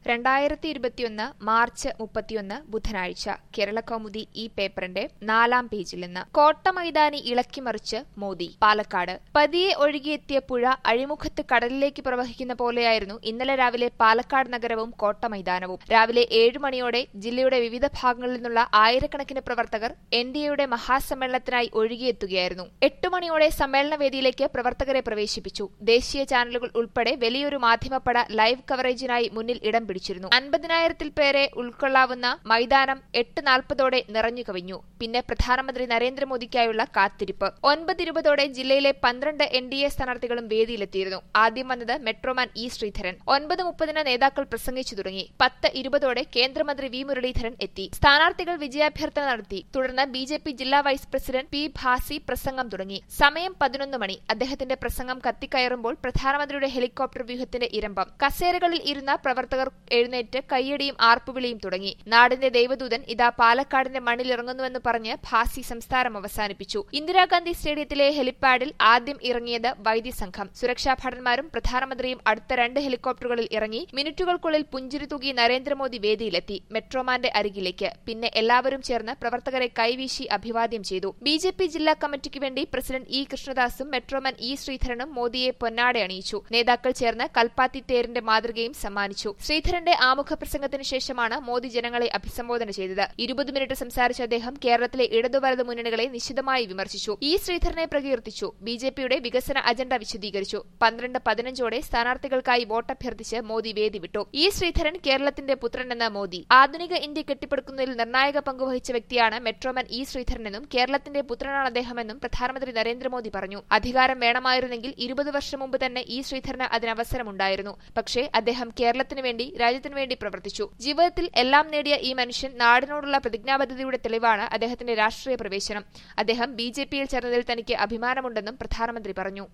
രണ്ടായിരത്തി ഇരുപത്തിയൊന്ന് മാർച്ച് മുപ്പത്തിയൊന്ന് ബുധനാഴ്ച കേരളകൗമുദി ഈ പേപ്പറിന്റെ നാലാം പേജിൽ നിന്ന് കോട്ട മൈതാനി ഇളക്കിമറിച്ച് മോദി പാലക്കാട് പതിയെ ഒഴുകിയെത്തിയ പുഴ അഴിമുഖത്ത് കടലിലേക്ക് പ്രവഹിക്കുന്ന പോലെയായിരുന്നു ഇന്നലെ രാവിലെ പാലക്കാട് നഗരവും കോട്ട മൈതാനവും രാവിലെ ഏഴു മണിയോടെ ജില്ലയുടെ വിവിധ ഭാഗങ്ങളിൽ നിന്നുള്ള ആയിരക്കണക്കിന് പ്രവർത്തകർ എൻ ഡി എയുടെ മഹാസമ്മേളനത്തിനായി ഒഴുകിയെത്തുകയായിരുന്നു എട്ടു മണിയോടെ സമ്മേളനവേദിയിലേക്ക് പ്രവർത്തകരെ പ്രവേശിപ്പിച്ചു ദേശീയ ചാനലുകൾ ഉൾപ്പെടെ വലിയൊരു മാധ്യമപ്പട ലൈവ് കവറേജിനായി മുന്നിൽ ഇടം പിടിച്ചിരുന്നു അൻപതിനായിരത്തിൽ പേരെ ഉൾക്കൊള്ളാവുന്ന മൈതാനം എട്ട് നാൽപ്പതോടെ നിറഞ്ഞു കവിഞ്ഞു പിന്നെ പ്രധാനമന്ത്രി നരേന്ദ്രമോദിക്കായുള്ള കാത്തിരിപ്പ് ഒൻപത് ഇരുപതോടെ ജില്ലയിലെ പന്ത്രണ്ട് എൻ ഡി എ സ്ഥാനാർത്ഥികളും വേദിയിലെത്തിയിരുന്നു ആദ്യം വന്നത് മെട്രോമാൻ ഇ ശ്രീധരൻ ഒൻപത് മുപ്പതിന് നേതാക്കൾ പ്രസംഗിച്ചു തുടങ്ങി പത്ത് ഇരുപതോടെ കേന്ദ്രമന്ത്രി വി മുരളീധരൻ എത്തി സ്ഥാനാർത്ഥികൾ വിജയാഭ്യർത്ഥന നടത്തി തുടർന്ന് ബി ജെ പി ജില്ലാ വൈസ് പ്രസിഡന്റ് പി ഭാസി പ്രസംഗം തുടങ്ങി സമയം പതിനൊന്ന് മണി അദ്ദേഹത്തിന്റെ പ്രസംഗം കത്തിക്കയറുമ്പോൾ പ്രധാനമന്ത്രിയുടെ ഹെലികോപ്റ്റർ വ്യൂഹത്തിന്റെ ഇരമ്പം കസേരകളിൽ ഇരുന്ന പ്രവർത്തകർ എഴുന്നേറ്റ് കയ്യടിയും ആർപ്പുവിളിയും തുടങ്ങി നാടിന്റെ ദൈവദൂതൻ ഇതാ പാലക്കാടിന്റെ മണ്ണിലിറങ്ങുന്നുവെന്ന് പറഞ്ഞ് ഭാസി സംസ്ഥാനം അവസാനിപ്പിച്ചു ഇന്ദിരാഗാന്ധി സ്റ്റേഡിയത്തിലെ ഹെലിപ്പാഡിൽ ആദ്യം ഇറങ്ങിയത് വൈദ്യസംഘം സുരക്ഷാ ഭടന്മാരും പ്രധാനമന്ത്രിയും അടുത്ത രണ്ട് ഹെലികോപ്റ്ററുകളിൽ ഇറങ്ങി മിനിറ്റുകൾക്കുള്ളിൽ പുഞ്ചിരി തൂകി നരേന്ദ്രമോദി വേദിയിലെത്തി മെട്രോമാന്റെ അരികിലേക്ക് പിന്നെ എല്ലാവരും ചേർന്ന് പ്രവർത്തകരെ കൈവീശി അഭിവാദ്യം ചെയ്തു ബി ജെ പി ജില്ലാ കമ്മിറ്റിക്ക് വേണ്ടി പ്രസിഡന്റ് ഇ കൃഷ്ണദാസും മെട്രോമാൻ ഇ ശ്രീധരനും മോദിയെ പൊന്നാട അണിയിച്ചു നേതാക്കൾ ചേർന്ന് കൽപ്പാത്തി തേരിന്റെ മാതൃകയും സമ്മാനിച്ചു ശ്രീധരന്റെ ആമുഖ പ്രസംഗത്തിന് ശേഷമാണ് മോദി ജനങ്ങളെ അഭിസംബോധന ചെയ്തത് ഇരുപത് മിനിറ്റ് സംസാരിച്ച അദ്ദേഹം കേരളത്തിലെ ഇടതു വലതു മുന്നണികളെ നിശിതമായി വിമർശിച്ചു ഇ ശ്രീധരനെ പ്രകീർത്തിച്ചു ബി ജെ പിയുടെ വികസന അജണ്ട വിശദീകരിച്ചു പന്ത്രണ്ട് പതിനഞ്ചോടെ സ്ഥാനാർത്ഥികൾക്കായി വോട്ടഭ്യർത്ഥിച്ച് മോദി വേദി വിട്ടു ഇ ശ്രീധരൻ കേരളത്തിന്റെ പുത്രനെന്ന മോദി ആധുനിക ഇന്ത്യ കെട്ടിപ്പടുക്കുന്നതിൽ നിർണായക പങ്കുവഹിച്ച വ്യക്തിയാണ് മെട്രോമാൻ ഇ ശ്രീധരനെന്നും കേരളത്തിന്റെ പുത്രനാണ് അദ്ദേഹമെന്നും പ്രധാനമന്ത്രി നരേന്ദ്രമോദി പറഞ്ഞു അധികാരം വേണമായിരുന്നെങ്കിൽ ഇരുപത് വർഷം മുമ്പ് തന്നെ ഇ ശ്രീധരന് അതിനവസരമുണ്ടായിരുന്നു പക്ഷേ അദ്ദേഹം കേരളത്തിനു വേണ്ടി രാജ്യത്തിനു വേണ്ടി പ്രവർത്തിച്ചു ജീവിതത്തിൽ എല്ലാം നേടിയ ഈ മനുഷ്യൻ നാടിനോടുള്ള പ്രതിജ്ഞാബദ്ധതയുടെ തെളിവാണ് അദ്ദേഹത്തിന്റെ രാഷ്ട്രീയ പ്രവേശനം അദ്ദേഹം ബി ജെ പിയിൽ ചേർന്നതിൽ തനിക്ക് അഭിമാനമുണ്ടെന്നും പ്രധാനമന്ത്രി പറഞ്ഞു